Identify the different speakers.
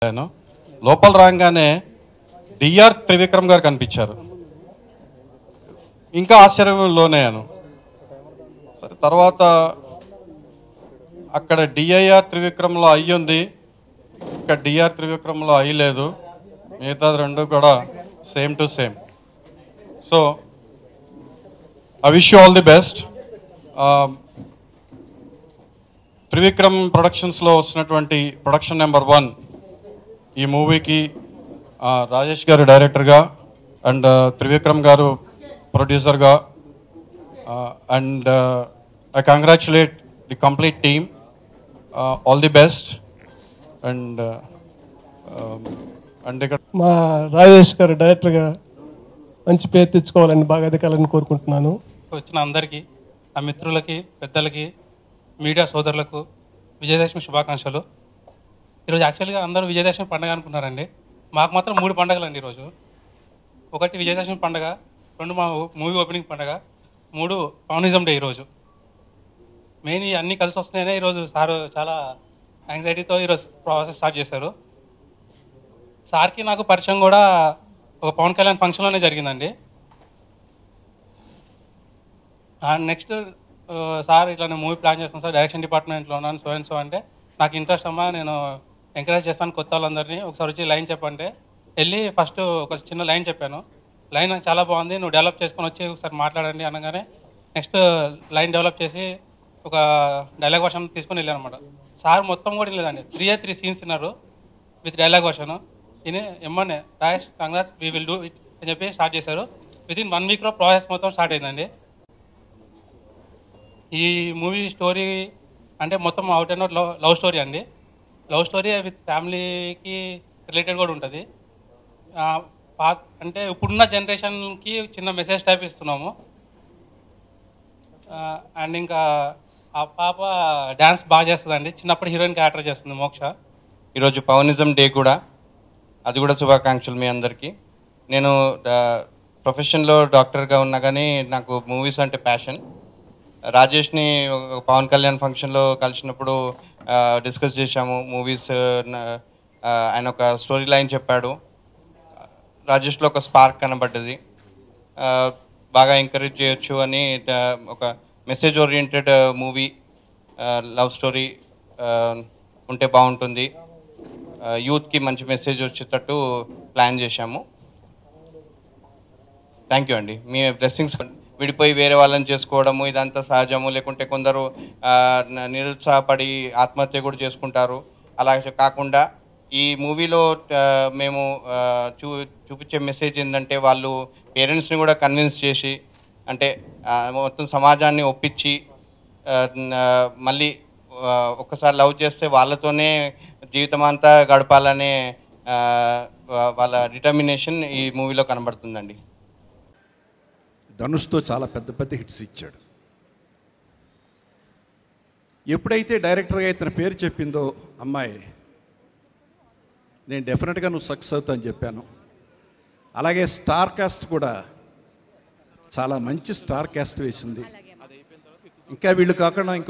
Speaker 1: ఆయన లోపల రాగానే డిఆర్ త్రివిక్రమ్ గారు కనిపించారు ఇంకా ఆశ్చర్యంలోనేను సరే తర్వాత అక్కడ డిఐఆర్ త్రివిక్రమ్లో అయ్యి ఉంది ఇక్కడ డిఆర్ త్రివిక్రమ్లో అయ్యి లేదు మిగతా రెండు కూడా same to same so I wish you all the best Trivikram ప్రొడక్షన్స్లో వస్తున్నటువంటి ప్రొడక్షన్ నెంబర్ వన్ ఈ మూవీకి ఆ, రాజేష్ గారు డైరెక్టర్గా అండ్ త్రివిక్రమ్ గారు ప్రొడ్యూసర్గా and I congratulate the complete team all the best and and ఇక్కడ
Speaker 2: మా రాజేష్ గారు డైరెక్టర్గా మంచి పేరు తెచ్చుకోవాలని బాగా ఎదగాలని కోరుకుంటున్నాను
Speaker 3: వచ్చిన అందరికీ నా మిత్రులకి పెద్దలకి మీడియా సోదరులకు విజయదశమి శుభాకాంక్షలు ఈరోజు యాక్చువల్గా అందరూ విజయదశమి పండుగ అనుకున్నారండి మాకు మాత్రం మూడు పండుగలు అండి ఈరోజు ఒకటి విజయదశమి పండుగ రెండు మా మూవీ ఓపెనింగ్ పండుగ మూడు పౌనిజం డే ఈరోజు మెయిన్ ఈ అన్నీ కలిసి వస్తున్నాయనే ఈరోజు సార్ చాలా యాంగ్జైటీతో ఈరోజు ప్రాసెస్ స్టార్ట్ చేశారు సార్కి నాకు పరిచయం కూడా ఒక పవన్ కళ్యాణ్ ఫంక్షన్లోనే జరిగిందండి నెక్స్ట్ సార్ ఇట్లా నేను మూవీ ప్లాన్ చేస్తాను సార్ డైరెక్షన్ డిపార్ట్మెంట్లో ఉన్నాను సో అండ్ సో అంటే నాకు ఇంట్రెస్ట్ అమ్మా నేను ఎంకరేజ్ చేస్తాను కొత్త వాళ్ళందరినీ ఒకసారి వచ్చి లైన్ చెప్పంటే వెళ్ళి ఫస్ట్ ఒక చిన్న లైన్ చెప్పాను లైన్ నాకు చాలా బాగుంది నువ్వు డెవలప్ చేసుకొని వచ్చి ఒకసారి మాట్లాడండి అనగానే నెక్స్ట్ లైన్ డెవలప్ చేసి ఒక డైలాగ్ వర్షన్ తీసుకొని వెళ్ళాను అనమాట సార్ మొత్తం కూడా లేదండి త్రీ త్రీ సీన్స్ తిన్నారు విత్ డైలాగ్ వర్షన్ ఈయన ఎమ్మనే Rajesh congrats we will do it అని చెప్పి స్టార్ట్ చేశారు విత్ ఇన్ వన్ వీక్లో ప్రాసెస్ మొత్తం స్టార్ట్ అయిందండి ఈ మూవీ స్టోరీ అంటే మొత్తం out and out love love story అండి లవ్ స్టోరీ విత్ ఫ్యామిలీకి రిలేటెడ్ కూడా ఉంటుంది ఆ, పా- అంటే ఇప్పుడున్న జనరేషన్కి చిన్న మెసేజ్ టైప్ ఇస్తున్నాము అండ్ ఇంకా ఆ పాప డ్యాన్స్ బాగా చేస్తుందండి చిన్నప్పుడు హీరోయిన్ క్యారెక్టర్ చేస్తుంది మోక్ష
Speaker 4: ఈరోజు పవనిజం డే కూడా అది కూడా శుభాకాంక్షలు మీ అందరికీ నేను ఆ, ప్రొఫెషన్లో డాక్టర్గా ఉన్నా కానీ నాకు మూవీస్ అంటే ప్యాషన్ రాజేష్ని ఒక పవన్ కళ్యాణ్ ఫంక్షన్లో కలిసినప్పుడు ఆ, డిస్కస్ చేశాము మూవీస్ నా- ఆ, ఆయన ఒక స్టోరీ లైన్ చెప్పాడు రాజేష్లో ఒక స్పార్క్ కనబడ్డది ఆ, బాగా ఎంకరేజ్ చేయొచ్చు అని ఆ, ఒక message oriented movie love story ఉంటే బాగుంటుంది ఆ, యూత్కి మంచి మెసేజ్ వచ్చేటట్టు ప్లాన్ చేశాము థ్యాంక్ యూ అండి మీ బ్లెస్సింగ్స్ విడిపోయి వేరే వాళ్ళని చేసుకోవడము ఇదంతా సహజము లేకుంటే కొందరు ఆ, న- నిరుత్సాహపడి ఆత్మహత్య కూడా చేసుకుంటారు అలా కాకుండా ఈ మూవీలో ఆ, మేము ఆ, చూ చూపించే మెసేజ్ ఏంటంటే వాళ్ళు పేరెంట్స్ని కూడా కన్విన్స్ చేసి అంటే ఆ, మొత్తం సమాజాన్ని ఒప్పించి ఆ, న- మళ్ళీ ఆ, ఒక్కసారి లవ్ చేస్తే వాళ్ళతోనే జీవితం అంతా గడపాలనే ఆ, వా- వాళ్ళ డిటర్మినేషన్ ఈ మూవీలో కనబడుతుందండి
Speaker 5: ధనుష్తో చాలా పెద్ద పెద్ద హిట్స్ ఇచ్చాడు ఎప్పుడైతే డైరెక్టర్గా ఇతని పేరు చెప్పిందో అమ్మాయి నేను డెఫినెట్గా నువ్వు సక్సెస్ అవుతా అని చెప్పాను అలాగే స్టార్ కాస్ట్ కూడా చాలా మంచి స్టార్ కాస్ట్ వేసింది ఇంకా వీళ్ళు కాకుండా ఇంకో